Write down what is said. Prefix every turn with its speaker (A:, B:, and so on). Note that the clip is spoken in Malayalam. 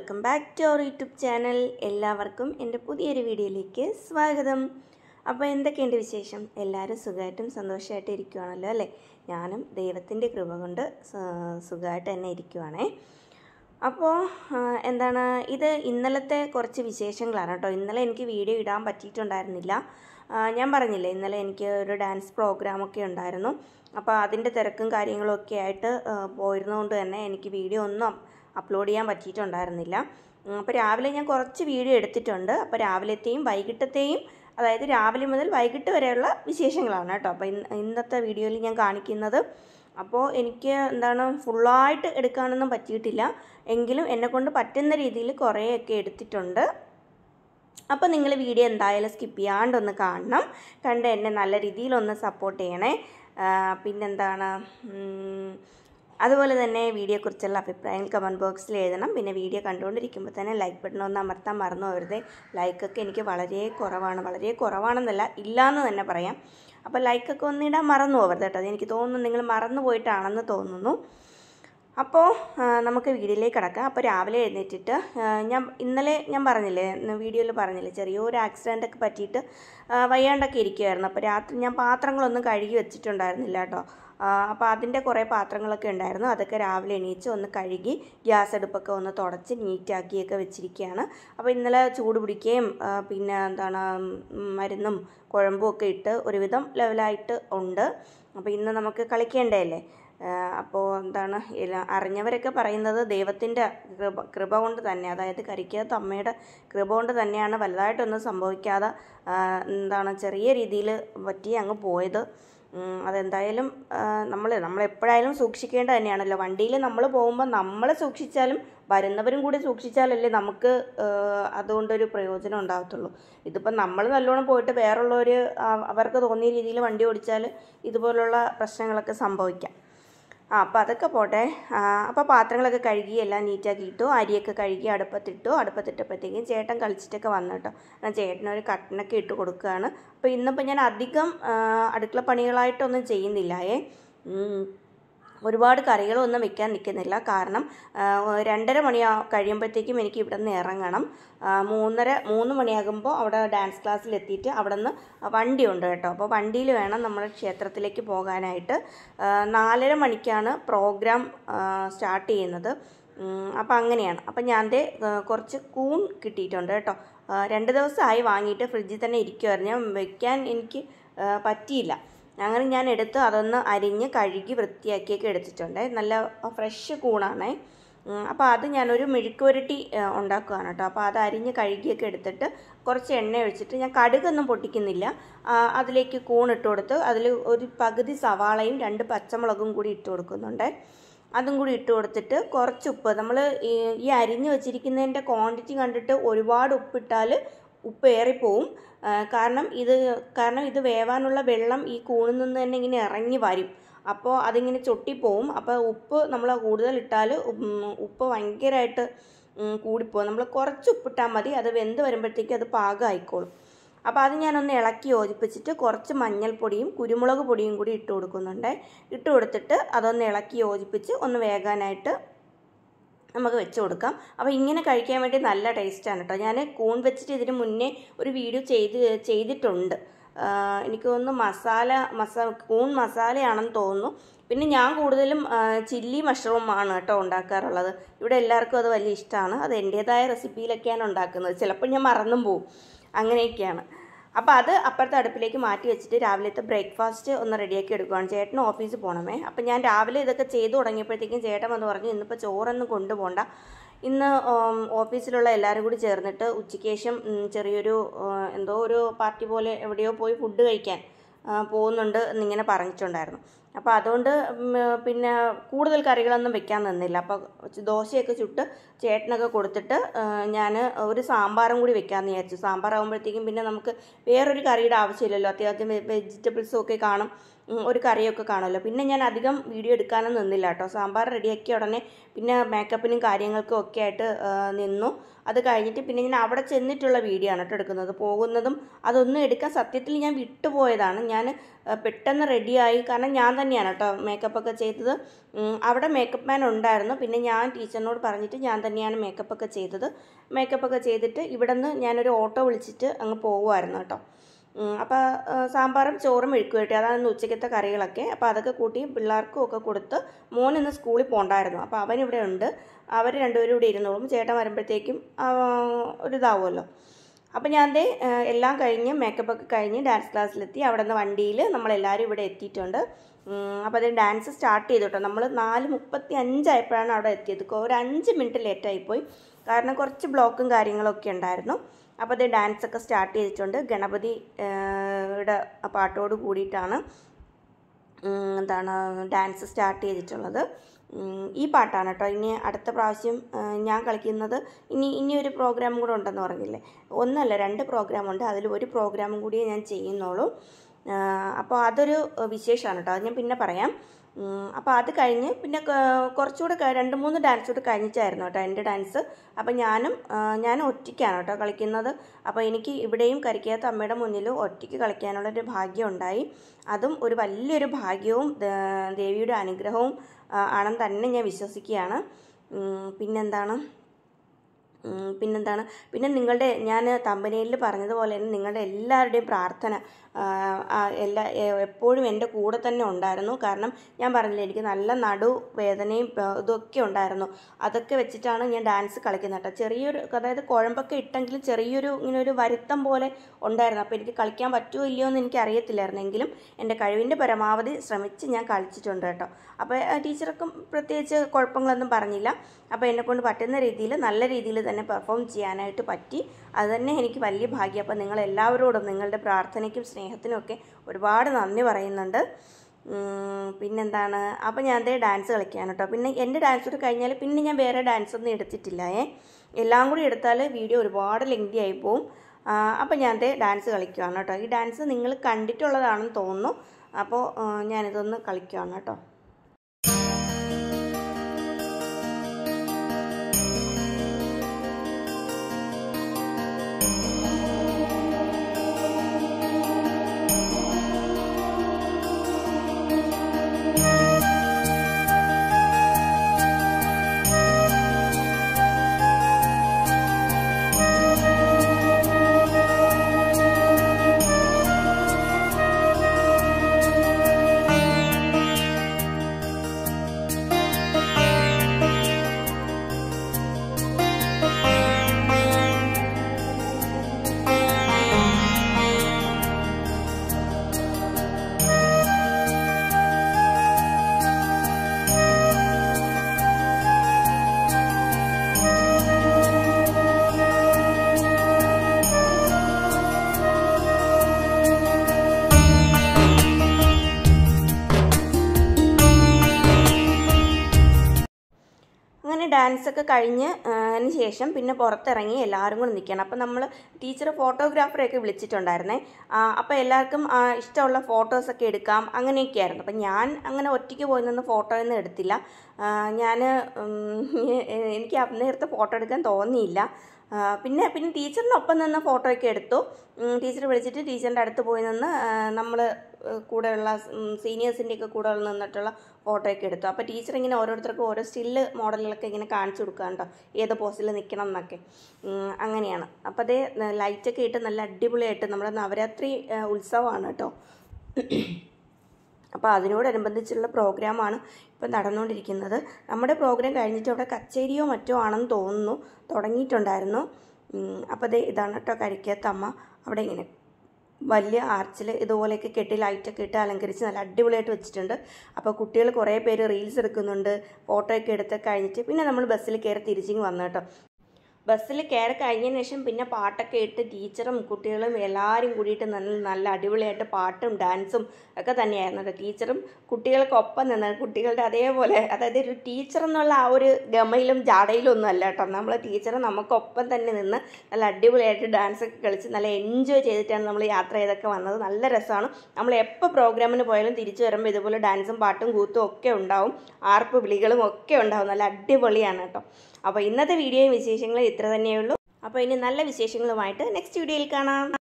A: Welcome back to our YouTube channel എല്ലാവർക്കും എൻ്റെ പുതിയൊരു വീഡിയോയിലേക്ക് സ്വാഗതം അപ്പോൾ എന്തൊക്കെയുണ്ട് വിശേഷം എല്ലാവരും സുഖമായിട്ടും സന്തോഷമായിട്ടും ഇരിക്കുവാണല്ലോ അല്ലേ ഞാനും ദൈവത്തിൻ്റെ കൃപ കൊണ്ട് സ- സുഖമായിട്ട് തന്നെ ഇരിക്കുവാണേ അപ്പോൾ ആ, എന്താണ് ഇത് ഇന്നലത്തെ കുറച്ച് വിശേഷങ്ങളാണ് കേട്ടോ ഇന്നലെ എനിക്ക് വീഡിയോ ഇടാൻ പറ്റിയിട്ടുണ്ടായിരുന്നില്ല ആ, ഞാൻ പറഞ്ഞില്ലേ ഇന്നലെ എനിക്ക് ഒരു ഡാൻസ് പ്രോഗ്രാമൊക്കെ ഉണ്ടായിരുന്നു അപ്പോൾ അതിൻ്റെ തിരക്കും കാര്യങ്ങളും ഒക്കെ ആയിട്ട് ആ, പോയിരുന്നതുകൊണ്ട് തന്നെ എനിക്ക് വീഡിയോ ഒന്നും അപ്ലോഡ് ചെയ്യാൻ പറ്റിയിട്ടുണ്ടായിരുന്നില്ല അപ്പോൾ രാവിലെ ഞാൻ കുറച്ച് വീഡിയോ എടുത്തിട്ടുണ്ട് അപ്പോൾ രാവിലത്തെയും വൈകിട്ടത്തെയും അതായത് രാവിലെ മുതൽ വൈകിട്ട് വരെയുള്ള വിശേഷങ്ങളാണ് കേട്ടോ അപ്പോൾ ഇന്ന് ഇന്നത്തെ വീഡിയോയിൽ ഞാൻ കാണിക്കുന്നത് അപ്പോൾ എനിക്ക് എന്താണ് ഫുള്ളായിട്ട് എടുക്കാനൊന്നും പറ്റിയിട്ടില്ല എങ്കിലും എന്നെക്കൊണ്ട് പറ്റുന്ന രീതിയിൽ കുറേയൊക്കെ എടുത്തിട്ടുണ്ട് അപ്പോൾ നിങ്ങൾ വീഡിയോ എന്തായാലും സ്കിപ്പ് ചെയ്യാണ്ടൊന്ന് കാണണം കണ്ട് എന്നെ നല്ല രീതിയിലൊന്ന് സപ്പോർട്ട് ചെയ്യണേ ആ, പിന്നെന്താണ് ഉം, അതുപോലെ തന്നെ വീഡിയോയെക്കുറിച്ചുള്ള അഭിപ്രായങ്ങൾ കമൻറ്റ് ബോക്സിൽ എഴുതണം പിന്നെ വീഡിയോ കണ്ടുകൊണ്ടിരിക്കുമ്പോൾ തന്നെ ലൈക്ക് ബട്ടൺ ഒന്ന് അമർത്താൻ മറന്നു പോകരുത് ലൈക്കൊക്കെ എനിക്ക് വളരെ കുറവാണ് വളരെ കുറവാണെന്നല്ല ഇല്ലയെന്ന് തന്നെ പറയാം അപ്പോൾ ലൈക്കൊക്കെ ഒന്ന് ഇടാൻ മറന്നു പോകരുത് കേട്ടോ അതെനിക്ക് തോന്നുന്നു നിങ്ങൾ മറന്നു പോയിട്ടാണെന്ന് തോന്നുന്നു അപ്പോൾ ആ, നമുക്ക് വീഡിയോയിലേക്ക് കിടക്കാം അപ്പോൾ രാവിലെ എഴുന്നേറ്റിട്ട് ആ, ഞാൻ ഇന്നലെ ഞാൻ പറഞ്ഞില്ലേ വീഡിയോയിൽ പറഞ്ഞില്ലേ ചെറിയൊരു ആക്സിഡൻ്റ് ഒക്കെ പറ്റിയിട്ട് ആ, വയ്യാണ്ടൊക്കെ ഇരിക്കുമായിരുന്നു അപ്പോൾ രാത്രി ഞാൻ പാത്രങ്ങളൊന്നും കഴുകി വെച്ചിട്ടുണ്ടായിരുന്നില്ല കേട്ടോ ആ, അപ്പോൾ അതിൻ്റെ കുറേ പാത്രങ്ങളൊക്കെ ഉണ്ടായിരുന്നു അതൊക്കെ രാവിലെ എണീച്ച് ഒന്ന് കഴുകി ഗ്യാസ് അടുപ്പൊക്കെ ഒന്ന് തുടച്ച് നീറ്റാക്കിയൊക്കെ വെച്ചിരിക്കുകയാണ് അപ്പോൾ ഇന്നലെ ചൂട് പിടിക്കുകയും ആ, പിന്നെ എന്താണ് ഉം, മരുന്നും കുഴമ്പും ഒക്കെ ഇട്ട് ഒരുവിധം ലെവലായിട്ട് ഉണ്ട് അപ്പോൾ ഇന്ന് നമുക്ക് കളിക്കേണ്ടതല്ലേ അപ്പോൾ എന്താണ് ഇല്ല- അറിഞ്ഞവരൊക്കെ പറയുന്നത് ദൈവത്തിൻ്റെ കൃപ കൃപ കൊണ്ട് തന്നെ അതായത് കരിക്കകത്ത് അമ്മയുടെ കൃപ കൊണ്ട് തന്നെയാണ് വലുതായിട്ടൊന്നും സംഭവിക്കാതെ ആ, എന്താണ് ചെറിയ രീതിയിൽ പറ്റി അങ്ങ് പോയത് ഉം, അതെന്തായാലും നമ്മൾ നമ്മളെപ്പോഴായാലും സൂക്ഷിക്കേണ്ടത് തന്നെയാണല്ലോ വണ്ടിയിൽ നമ്മൾ പോകുമ്പോൾ നമ്മൾ സൂക്ഷിച്ചാലും വരുന്നവരും കൂടി സൂക്ഷിച്ചാലല്ലേ നമുക്ക് ആ, അതുകൊണ്ടൊരു പ്രയോജനം ഉണ്ടാകത്തുള്ളൂ ഇതിപ്പം നമ്മൾ നല്ലോണം പോയിട്ട് വേറുള്ളവർ അവർക്ക് തോന്നിയ രീതിയിൽ വണ്ടി ഓടിച്ചാൽ ഇതുപോലുള്ള പ്രശ്നങ്ങളൊക്കെ സംഭവിക്കാം ആ അപ്പോൾ അതൊക്കെ പോട്ടെ ആ, അപ്പോൾ പാത്രങ്ങളൊക്കെ കഴുകി എല്ലാം നീറ്റാക്കി ഇട്ടു അരിയൊക്കെ കഴുകി അടുപ്പത്തിട്ടു അടുപ്പത്തിട്ടപ്പോഴത്തേക്കും ചേട്ടൻ കളിച്ചിട്ടൊക്കെ വന്നു കേട്ടോ ഞാൻ ചേട്ടനൊരു കട്ടനൊക്കെ ഇട്ട് കൊടുക്കുകയാണ് അപ്പോൾ ഇന്നിപ്പോൾ ഞാൻ അധികം ആ, അടുക്കള പണികളായിട്ടൊന്നും ചെയ്യുന്നില്ലായേ ഉം. ഒരുപാട് കറികളൊന്നും വെക്കാൻ നിൽക്കുന്നില്ല കാരണം ആ, രണ്ടര മണി കഴിയുമ്പോഴത്തേക്കും എനിക്ക് ഇവിടെ നിന്ന് ഇറങ്ങണം ആ, മൂന്നര മൂന്ന് മണിയാകുമ്പോൾ അവിടെ ഡാൻസ് ക്ലാസ്സിൽ എത്തിയിട്ട് അവിടെ നിന്ന് വണ്ടി ഉണ്ട് കേട്ടോ അപ്പോൾ വണ്ടിയിൽ വേണം നമ്മൾ ക്ഷേത്രത്തിലേക്ക് പോകാനായിട്ട് ആ, നാലര മണിക്കാണ് പ്രോഗ്രാം സ്റ്റാർട്ട് ചെയ്യുന്നത് അപ്പോൾ അങ്ങനെയാണ് അപ്പം ഞാൻ ദേ ആ, കുറച്ച് കൂൺ കിട്ടിയിട്ടുണ്ട് കേട്ടോ ആ, രണ്ട് ദിവസമായി വാങ്ങിയിട്ട് ഫ്രിഡ്ജിൽ തന്നെ ഇരിക്കുമായിരുന്നു ഞാൻ വെക്കാൻ എനിക്ക് ആ, പറ്റിയില്ല അങ്ങനെ ഞാൻ എടുത്ത് അതൊന്ന് അരിഞ്ഞ് കഴുകി വൃത്തിയാക്കിയൊക്കെ എടുത്തിട്ടുണ്ട് നല്ല ഫ്രഷ് കൂണാണേ അപ്പോൾ അത് ഞാനൊരു മെഴുക്ക് പുരട്ടി ആ, ഉണ്ടാക്കുകയാണ് കേട്ടോ അപ്പോൾ അത് അരിഞ്ഞ് കഴുകിയൊക്കെ എടുത്തിട്ട് കുറച്ച് എണ്ണ ഒഴിച്ചിട്ട് ഞാൻ കടുകൊന്നും പൊട്ടിക്കുന്നില്ല ആ, അതിലേക്ക് കൂൺ ഇട്ട് കൊടുത്ത് അതിൽ ഒരു പകുതി സവാളയും രണ്ട് പച്ചമുളകും കൂടി ഇട്ട് കൊടുക്കുന്നുണ്ട് അതും കൂടി ഇട്ട് കൊടുത്തിട്ട് കുറച്ച് ഉപ്പ് നമ്മൾ ഈ ഈ അരിഞ്ഞ് വെച്ചിരിക്കുന്നതിൻ്റെ ക്വാണ്ടിറ്റി കണ്ടിട്ട് ഒരുപാട് ഉപ്പിട്ടാൽ ഉപ്പ് ഏറിപ്പോവും ആ, കാരണം ഇത് കാരണം ഇത് വേവാനുള്ള വെള്ളം ഈ കൂണിൽ നിന്ന് തന്നെ ഇങ്ങനെ ഇറങ്ങി വരും അപ്പോൾ അതിങ്ങനെ ചൊട്ടിപ്പോവും അപ്പോൾ ഉപ്പ് നമ്മൾ കൂടുതൽ ഇട്ടാൽ ഉപ്പ് ഭയങ്കരമായിട്ട് ഉം, കൂടിപ്പോവും നമ്മൾ കുറച്ച് ഉപ്പിട്ടാൽ മതി അത് വെന്ത് വരുമ്പോഴത്തേക്കും അത് പാകമായിക്കോളും അപ്പോൾ അത് ഞാനൊന്ന് ഇളക്കി യോജിപ്പിച്ചിട്ട് കുറച്ച് മഞ്ഞൾപ്പൊടിയും കുരുമുളക് പൊടിയും കൂടി ഇട്ട് കൊടുക്കുന്നുണ്ട് ഇട്ട് കൊടുത്തിട്ട് അതൊന്ന് ഇളക്കി യോജിപ്പിച്ച് ഒന്ന് വേകാനായിട്ട് നമുക്ക് വെച്ച് കൊടുക്കാം അപ്പോൾ ഇങ്ങനെ കഴിക്കാൻ വേണ്ടി നല്ല ടേസ്റ്റാണ് കേട്ടോ ഞാൻ കൂൺ വെച്ചിട്ട് ഇതിന് മുന്നേ ഒരു വീഡിയോ ചെയ്ത് ചെയ്തിട്ടുണ്ട് ആ, എനിക്ക് തോന്നുന്നു മസാല മസാ കൂൺ മസാലയാണെന്ന് തോന്നുന്നു പിന്നെ ഞാൻ കൂടുതലും ആ, ചില്ലി മഷ്റൂമാണ് കേട്ടോ ഉണ്ടാക്കാറുള്ളത് ഇവിടെ എല്ലാവർക്കും അത് വലിയ ഇഷ്ടമാണ് അത് എൻ്റേതായ റെസിപ്പിയിലൊക്കെയാണ് ഉണ്ടാക്കുന്നത് ചിലപ്പോൾ ഞാൻ മറന്നും പോവും അങ്ങനെയൊക്കെയാണ് അപ്പോൾ അത് അപ്പുറത്തെ അടുപ്പിലേക്ക് മാറ്റി വെച്ചിട്ട് രാവിലത്തെ ബ്രേക്ക്ഫാസ്റ്റ് ഒന്ന് റെഡിയാക്കി എടുക്കുകയാണ് ചേട്ടന് ഓഫീസിൽ പോകണമേ അപ്പം ഞാൻ രാവിലെ ഇതൊക്കെ ചെയ്തു തുടങ്ങിയപ്പോഴത്തേക്കും ചേട്ടൻ വന്ന് പറഞ്ഞു ഇന്നിപ്പോൾ ചോറൊന്നും കൊണ്ടുപോകണ്ട ഇന്ന് ഉം, ഓഫീസിലുള്ള എല്ലാവരും കൂടി ചേർന്നിട്ട് ഉച്ചയ്ക്ക് ശേഷം ഉം, ചെറിയൊരു ഉം, എന്തോ ഒരു പാർട്ടി പോലെ എവിടെയോ പോയി ഫുഡ് കഴിക്കാൻ ആ, പോകുന്നുണ്ട് എന്നിങ്ങനെ പറഞ്ഞിട്ടുണ്ടായിരുന്നു അപ്പോൾ അതുകൊണ്ട് ഉം, പിന്നെ കൂടുതൽ കറികളൊന്നും വെക്കാൻ നിന്നില്ല അപ്പോൾ ദോശയൊക്കെ ചുട്ട് ചേട്ടനൊക്കെ കൊടുത്തിട്ട് ഞാൻ ഒരു സാമ്പാറും കൂടി വെക്കാമെന്ന് വിചാരിച്ചു സാമ്പാർ ആകുമ്പോഴത്തേക്കും പിന്നെ നമുക്ക് വേറൊരു കറിയുടെ ആവശ്യമില്ലല്ലോ അത്യാവശ്യം വെജിറ്റബിൾസും ഒക്കെ കാണും ഉം, ഒരു കറിയൊക്കെ കാണുമല്ലോ പിന്നെ ഞാൻ അധികം വീഡിയോ എടുക്കാനും നിന്നില്ല കേട്ടോ സാമ്പാർ റെഡിയാക്കിയ ഉടനെ പിന്നെ മേക്കപ്പിനും കാര്യങ്ങൾക്കും ഒക്കെ ആയിട്ട് ആ, നിന്നു അത് കഴിഞ്ഞിട്ട് പിന്നെ ഞാൻ അവിടെ ചെന്നിട്ടുള്ള വീഡിയോ ആണ് കേട്ടോ എടുക്കുന്നത് പോകുന്നതും അതൊന്നും എടുക്കാൻ സത്യത്തിൽ ഞാൻ വിട്ടുപോയതാണ് ഞാൻ ആ, പെട്ടെന്ന് റെഡിയായി കാരണം ഞാൻ തന്നെ തന്നെയാണ് കേട്ടോ മേക്കപ്പ് ഒക്കെ ചെയ്തത് ഉം, അവിടെ മേക്കപ്പ് മാൻ ഉണ്ടായിരുന്നു പിന്നെ ഞാൻ ടീച്ചറിനോട് പറഞ്ഞിട്ട് ഞാൻ തന്നെയാണ് മേക്കപ്പ് ഒക്കെ ചെയ്തത് മേക്കപ്പ് ഒക്കെ ചെയ്തിട്ട് ഇവിടെ നിന്ന് ഞാനൊരു ഓട്ടോ വിളിച്ചിട്ട് അങ്ങ് പോകുമായിരുന്നു കേട്ടോ അപ്പോൾ സാമ്പാറും ചോറും മെഴുക്ക് കിട്ടി അതാണ് ഇന്ന് ഉച്ചയ്ക്കത്തെ കറികളൊക്കെ അപ്പോൾ അതൊക്കെ കൂട്ടി പിള്ളേർക്കും ഒക്കെ കൊടുത്ത് മോൻ ഇന്ന് സ്കൂളിൽ പോകണ്ടായിരുന്നു അപ്പോൾ അവൻ ഇവിടെ ഉണ്ട് അവർ രണ്ടുപേരും ഇവിടെ ഇരുന്നോളും ചേട്ടൻ വരുമ്പോഴത്തേക്കും ആ, ഒരിതാവുമല്ലോ അപ്പോൾ ഞാൻ ദേ ആ, എല്ലാം കഴിഞ്ഞ് മേക്കപ്പ് ഒക്കെ കഴിഞ്ഞ് ഡാൻസ് ക്ലാസ്സിലെത്തി അവിടെ നിന്ന് വണ്ടിയിൽ നമ്മളെല്ലാവരും ഇവിടെ എത്തിയിട്ടുണ്ട് അപ്പോൾ അത് ഡാൻസ് സ്റ്റാർട്ട് ചെയ്തു കേട്ടോ നമ്മൾ നാല് മുപ്പത്തി അഞ്ചായപ്പോഴാണ് അവിടെ എത്തിയത് ഒരു അഞ്ച് മിനിറ്റ് ലേറ്റായിപ്പോയി കാരണം കുറച്ച് ബ്ലോക്കും കാര്യങ്ങളൊക്കെ ഉണ്ടായിരുന്നു അപ്പോൾ അത് ഡാൻസ് ഒക്കെ സ്റ്റാർട്ട് ചെയ്തിട്ടുണ്ട് ഗണപതി ആ, യുടെ പാട്ടോട് കൂടിയിട്ടാണ് ഉം, എന്താണ് ഡാൻസ് സ്റ്റാർട്ട് ചെയ്തിട്ടുള്ളത് ഉം, ഈ പാട്ടാണ് കേട്ടോ ഇനി അടുത്ത പ്രാവശ്യം ആ, ഞാൻ കളിക്കുന്നത് ഇനി ഇനി ഒരു പ്രോഗ്രാം കൂടെ ഉണ്ടെന്ന് പറഞ്ഞില്ലേ ഒന്നല്ല രണ്ട് പ്രോഗ്രാമുണ്ട് അതിൽ ഒരു പ്രോഗ്രാമും കൂടിയേ ഞാൻ ചെയ്യുന്നുള്ളൂ ആ, അപ്പോൾ അതൊരു വിശേഷമാണ് കേട്ടോ അത് ഞാൻ പിന്നെ പറയാം ഉം, അപ്പോൾ അത് കഴിഞ്ഞ് പിന്നെ ക- കുറച്ചുകൂടെ ക- രണ്ട് മൂന്ന് ഡാൻസ് കൂടെ കഴിഞ്ഞിട്ടായിരുന്നു കേട്ടോ എൻ്റെ ഡാൻസ് അപ്പോൾ ഞാനും ആ, ഞാൻ ഒറ്റയ്ക്കാണ് കേട്ടോ കളിക്കുന്നത് അപ്പോൾ എനിക്ക് ഇവിടെയും കരിക്കകത്ത് അമ്മയുടെ മുന്നിൽ ഒറ്റയ്ക്ക് കളിക്കാനുള്ളൊരു ഭാഗ്യം ഉണ്ടായി അതും ഒരു വലിയൊരു ഭാഗ്യവും ദേ- ദേവിയുടെ അനുഗ്രഹവും ആ, ആണെന്ന് തന്നെ ഞാൻ വിശ്വസിക്കുകയാണ് ഉം, പിന്നെന്താണ് ഉം, പിന്നെന്താണ് പിന്നെ നിങ്ങളുടെ ഞാൻ തമ്പനയിൽ പറഞ്ഞതുപോലെ തന്നെ നിങ്ങളുടെ എല്ലാവരുടെയും പ്രാർത്ഥന ആ, ആ, എല്ലാ എ- എപ്പോഴും എൻ്റെ കൂടെ തന്നെ ഉണ്ടായിരുന്നു കാരണം ഞാൻ പറഞ്ഞില്ലേ എനിക്ക് നല്ല നടു വേദനയും ആ, ഇതൊക്കെ ഉണ്ടായിരുന്നു അതൊക്കെ വെച്ചിട്ടാണ് ഞാൻ ഡാൻസ് കളിക്കുന്നത് കേട്ടോ ചെറിയൊരു അതായത് കുഴമ്പൊക്കെ ഇട്ടെങ്കിലും ചെറിയൊരു ഇങ്ങനെ ഒരു വരുത്തം പോലെ ഉണ്ടായിരുന്നു അപ്പോൾ എനിക്ക് കളിക്കാൻ പറ്റുമോ ഇല്ലയോ എന്ന് എനിക്ക് അറിയത്തില്ലായിരുന്നു എങ്കിലും എൻ്റെ കഴിവിൻ്റെ പരമാവധി ശ്രമിച്ച് ഞാൻ കളിച്ചിട്ടുണ്ട് കേട്ടോ അപ്പോൾ ടീച്ചർക്കും പ്രത്യേകിച്ച് കുഴപ്പങ്ങളൊന്നും പറഞ്ഞില്ല അപ്പോൾ എന്നെക്കൊണ്ട് പറ്റുന്ന രീതിയിൽ നല്ല രീതിയിൽ തന്നെ പെർഫോം ചെയ്യാനായിട്ട് പറ്റി അത് തന്നെ എനിക്ക് വലിയ ഭാഗ്യം അപ്പോൾ നിങ്ങൾ എല്ലാവരോടും നിങ്ങളുടെ പ്രാർത്ഥനയ്ക്കും സ്നേഹത്തിനും ഒക്കെ ഒരുപാട് നന്ദി പറയുന്നുണ്ട് ഉം, പിന്നെന്താണ് അപ്പോൾ ഞാൻ അതേ ഡാൻസ് കളിക്കാൻ കേട്ടോ പിന്നെ എൻ്റെ ഡാൻസ് കൂടി കഴിഞ്ഞാൽ പിന്നെ ഞാൻ വേറെ ഡാൻസ് ഒന്നും എടുത്തിട്ടില്ല ഏ എല്ലാം കൂടി എടുത്താൽ വീഡിയോ ഒരുപാട് ലെങ്തി ആയി പോവും ആ, അപ്പോൾ ഞാൻ അതേ ഡാൻസ് കളിക്കുകയാണ് കേട്ടോ ഈ ഡാൻസ് നിങ്ങൾ കണ്ടിട്ടുള്ളതാണെന്ന് തോന്നുന്നു അപ്പോൾ ആ, ഞാനിതൊന്ന് കളിക്കുകയാണ് കേട്ടോ അങ്ങനെ ഡാൻസ് ഒക്കെ കഴിഞ്ഞ് ആ, അതിന് ശേഷം പിന്നെ പുറത്തിറങ്ങി എല്ലാവരും കൂടെ നിൽക്കണം അപ്പം നമ്മൾ ടീച്ചർ ഫോട്ടോഗ്രാഫറെയൊക്കെ വിളിച്ചിട്ടുണ്ടായിരുന്നേ ആ, അപ്പോൾ എല്ലാവർക്കും ആ, ഇഷ്ടമുള്ള ഫോട്ടോസൊക്കെ എടുക്കാം അങ്ങനെയൊക്കെയായിരുന്നു അപ്പം ഞാൻ അങ്ങനെ ഒറ്റയ്ക്ക് പോയി നിന്ന് ഫോട്ടോ ഒന്നും എടുത്തില്ല ഞാൻ എനിക്ക് അന്നേരത്തെ ഫോട്ടോ എടുക്കാൻ തോന്നിയില്ല ആ, പിന്നെ പിന്നെ ടീച്ചറിനൊപ്പം നിന്ന് ഫോട്ടോയൊക്കെ എടുത്തു ടീച്ചർ വിളിച്ചിട്ട് ടീച്ചറിൻ്റെ അടുത്ത് പോയി നിന്ന് നമ്മൾ കൂടെയുള്ള സീനിയേഴ്സിൻ്റെ ഒക്കെ കൂടെ നിന്നിട്ടുള്ള ഫോട്ടോയൊക്കെ എടുത്തു അപ്പോൾ ടീച്ചർ ഇങ്ങനെ ഓരോരുത്തർക്കും ഓരോ സ്റ്റില്ല് മോഡലുകളൊക്കെ ഇങ്ങനെ കാണിച്ചു കൊടുക്കാറുണ്ടോ ഏത് പോസിൽ നിൽക്കണം എന്നൊക്കെ ഉം, അങ്ങനെയാണ് അപ്പോൾ അതേ ലൈറ്റൊക്കെ ഇട്ട് നല്ല അടിപൊളിയായിട്ട് നമ്മുടെ നവരാത്രി ആ, ഉത്സവമാണ് കേട്ടോ അപ്പോൾ അതിനോടനുബന്ധിച്ചുള്ള പ്രോഗ്രാമാണ് ഇപ്പം നടന്നുകൊണ്ടിരിക്കുന്നത് നമ്മുടെ പ്രോഗ്രാം കഴിഞ്ഞിട്ട് അവിടെ കച്ചേരിയോ മറ്റോ ആണെന്ന് തോന്നുന്നു തുടങ്ങിയിട്ടുണ്ടായിരുന്നു ഉം, അപ്പോൾ ദേ ഇതാണ് കേട്ടോ കരിക്കത്തമ്മ അവിടെ ഇങ്ങനെ വലിയ ആർച്ചിൽ ഇതുപോലെയൊക്കെ കെട്ടി ലൈറ്റൊക്കെ ഇട്ട് അലങ്കരിച്ച് നല്ല അടിപൊളിയായിട്ട് വെച്ചിട്ടുണ്ട് അപ്പോൾ കുട്ടികൾ കുറേ പേര് റീൽസ് എടുക്കുന്നുണ്ട് ഫോട്ടോയൊക്കെ എടുത്ത് കഴിഞ്ഞിട്ട് പിന്നെ നമ്മൾ ബസ്സിൽ കയറി തിരിച്ചിങ്ങ് വന്നു കേട്ടോ ബസ്സിൽ കയറി കഴിഞ്ഞതിന് ശേഷം പിന്നെ പാട്ടൊക്കെ ഇട്ട് ടീച്ചറും കുട്ടികളും എല്ലാവരും കൂടിയിട്ട് നല്ല നല്ല അടിപൊളിയായിട്ട് പാട്ടും ഡാൻസും ഒക്കെ തന്നെയായിരുന്നു കേട്ടോ ടീച്ചറും കുട്ടികൾക്കൊപ്പം നിന്ന് കുട്ടികളുടെ അതേപോലെ അതായത് ഒരു ടീച്ചർ എന്നുള്ള ആ ഒരു ഗമയിലും ജാടയിലും ഒന്നും അല്ല കേട്ടോ നമ്മൾ ടീച്ചർ നമുക്കൊപ്പം തന്നെ നിന്ന് നല്ല അടിപൊളിയായിട്ട് ഡാൻസ് ഒക്കെ കളിച്ച് നല്ല എൻജോയ് ചെയ്തിട്ടാണ് നമ്മൾ യാത്ര ചെയ്തൊക്കെ വന്നത് നല്ല രസമാണ് നമ്മൾ എപ്പോൾ പ്രോഗ്രാമിന് പോയാലും തിരിച്ചു വരുമ്പോൾ ഇതുപോലെ ഡാൻസും പാട്ടും കൂത്തും ഒക്കെ ഉണ്ടാവും ആർപ്പ് വിളികളും ഒക്കെ ഉണ്ടാവും നല്ല അടിപൊളിയാണ് കേട്ടോ അപ്പോൾ ഇന്നത്തെ വീഡിയോയും വിശേഷങ്ങളും ഇത്ര തന്നെയുള്ളൂ അപ്പോൾ ഇനി നല്ല വിശേഷങ്ങളുമായിട്ട് നെക്സ്റ്റ് വീഡിയോയിൽ കാണാം